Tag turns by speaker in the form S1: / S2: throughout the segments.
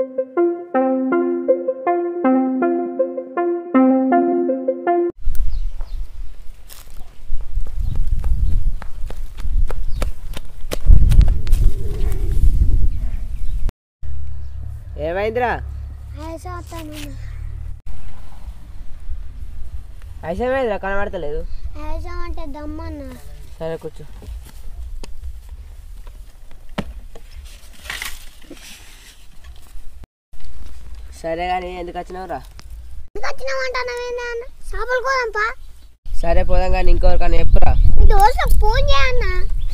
S1: ఏమైందిరా
S2: వేసేస్తాను
S1: ఐసేమైందిరా కనబడతలేదు
S2: వేసామంటే దమ్మన్న
S1: సరే కూర్చో సరే కానీ ఎందుకు వచ్చినావురా
S2: ఎందుకు వచ్చినామంటానవేందా అన్న చేపలు కోదంపా
S1: సరే పోదాం కానీ ఇంకొకరికన్నా చెప్పురా
S2: మీ దోస్తులకు ఫోన్ చేయన్న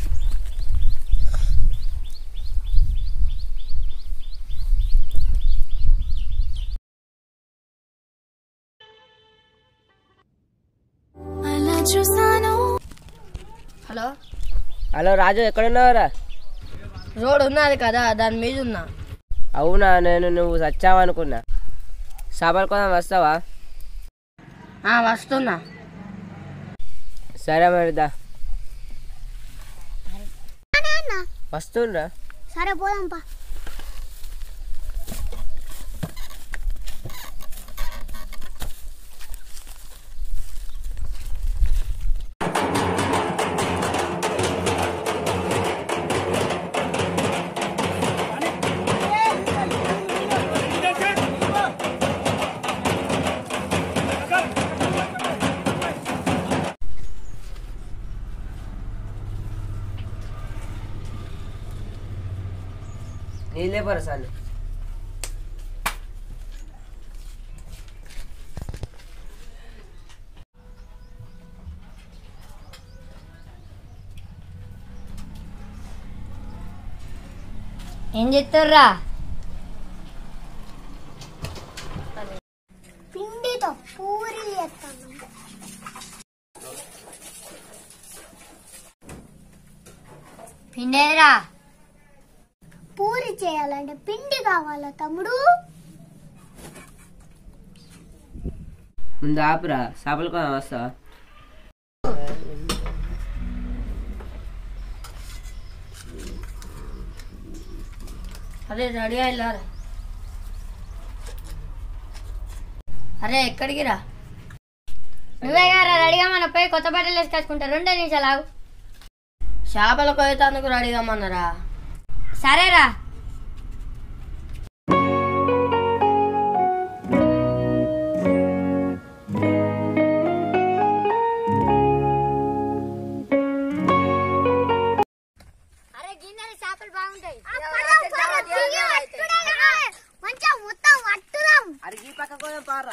S3: అలా చూసాను
S4: హలో
S1: హలో రాజు ఎక్కడున్నావురా
S4: రోడ్ ఉన్నది కదా దాని మీద ఉన్నా
S1: అవునా నేను నువ్వు చచ్చావనుకున్నా చేపల కోసం వస్తావా
S4: ఆ, వస్తున్నా
S1: సరే మరిదా
S2: అన్న
S1: వస్తుండ్రా
S2: సరే పోదాంపా
S1: నీళ్ళే పోరా సార్
S4: ఏం చెప్తారా
S2: పిండితో పూరి చేస్తాను
S4: పిండేరా
S2: పూరి చేయాలంటే పిండి కావాలా తమ్ముడు
S1: ముందు ఆపురా చేపల కోసం వస్తావా
S4: అరే రెడీ అయ్యారా అరే ఎక్కడికి రా నువ్వే గారా రెడీగా మన పోయి కొత్త బట్టలు వేసుకొచ్చుకుంటా రెండే నిమిషాలు ఆగు చేపల కోయతాందుకు రెడీగా మన్నారా సరేరా
S2: అరే గిన్నెలు చేపలు బాగుంటాయి మంచిగా మొత్తం వట్టుదాం
S1: అడిగి పక్క కోసం పారా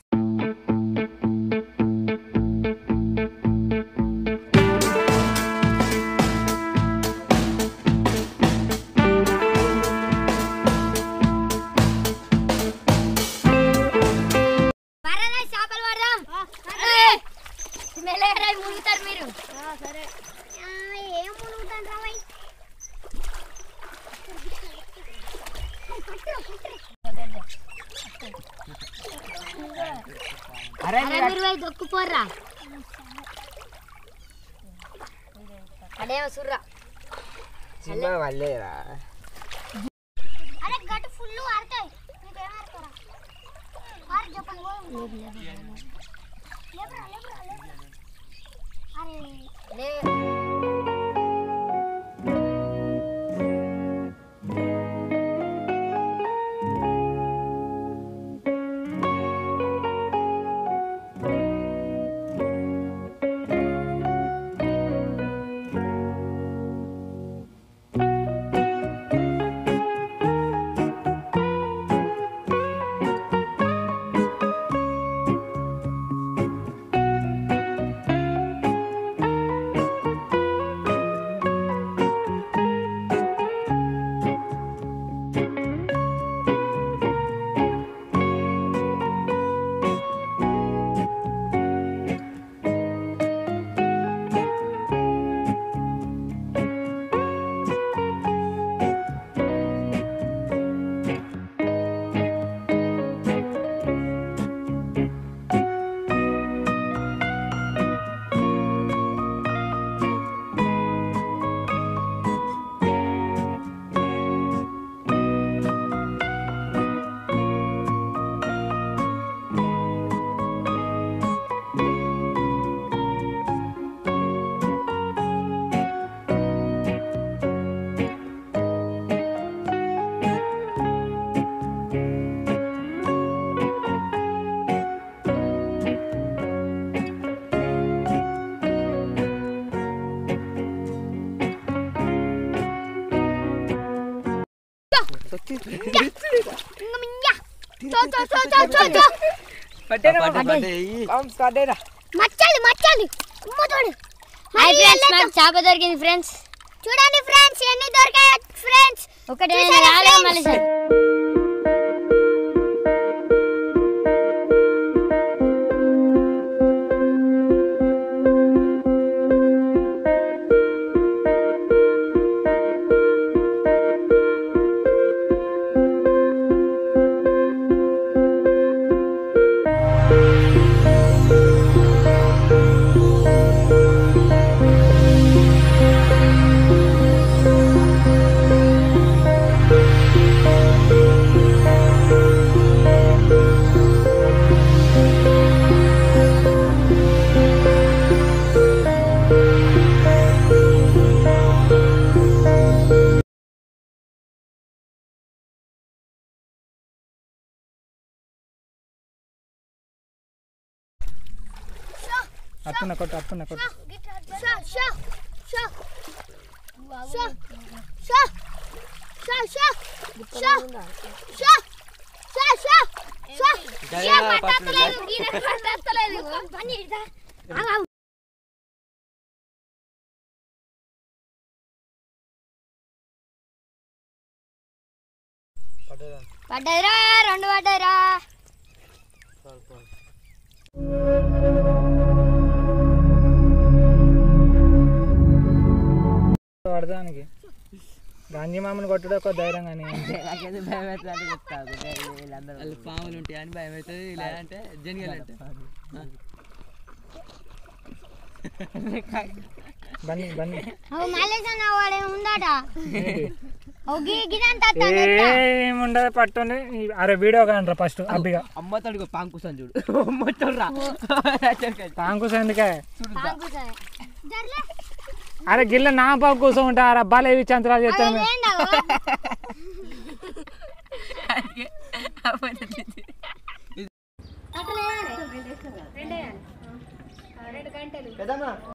S2: పర్వాలేదు చేపలు పడదాం
S4: మెల్లగా మునుగుతారు మీరు
S2: సరే ఏం మునుగుతాను రావై
S1: అరే
S2: అరే మీరు పోయి దొక్కుపోర్రా
S4: అదేమో సుర్రా
S1: సినిమా మళ్ళీరా
S2: అరే గట్టు ఫుల్ ఆడతాయి నీకేమాడతారా వారు చెప్పండి పోదాం. లేపురా, లేపురా, లేపురా. అరే
S4: లే
S2: అరే చో చో చో చో చో చో మచ్చాలి మచ్చాలి అమ్మ చూడు
S4: హాయ్ ఫ్రెండ్స్ నాకు చేప దొరికింది ఫ్రెండ్స్
S2: చూడండి ఫ్రెండ్స్ ఎన్ని దొరికాయి ఫ్రెండ్స్
S4: ఒకటి
S2: చూసారా
S4: రాలే
S2: friends?
S4: మళ్ళీ సార్
S3: అత్తున్న కొట్టు అత్తున్న కొట్టు
S2: షో షో షో షో షో షో షో షో షో షో షో షో షో పట్టలేదు గీన పట్టలేదు పని ఇదా ఆగు
S4: పడ్డదిరా రెండు పడ్డదిరా
S3: పడదానికి గాంధీ మామని కొట్టడం ఒక ధైర్యం కానీ
S1: నాకేదో భయం అవుతుంది చెప్తాను వీళ్ళందరూ
S5: వాళ్ళు పాములు ఉంటాయి అని భయం అవుతుంది లేదంటే జనగాలంటే
S3: బన్నీ బన్నీ
S2: అవు మల్లేసన్న వాడే ఉందట అవు గి గిదంత
S3: ఏముండదు పట్టుండి ఈ- అరే వీడియో కానరా ఫస్ట్ అబ్బిగా
S1: అమ్మతోడికి పాము కూర్చొని చూడు అమ్మతోడు రా
S3: పాంకుస్ ఎందుకే
S2: జర్లే
S3: అరే గిల్ల నా పాకు కూర్చోంటా అరే అబ్బాలు ఏవి చంద్రాలు చెప్తాను మేము.
S2: ఏందవు
S5: పెద్దమ్మా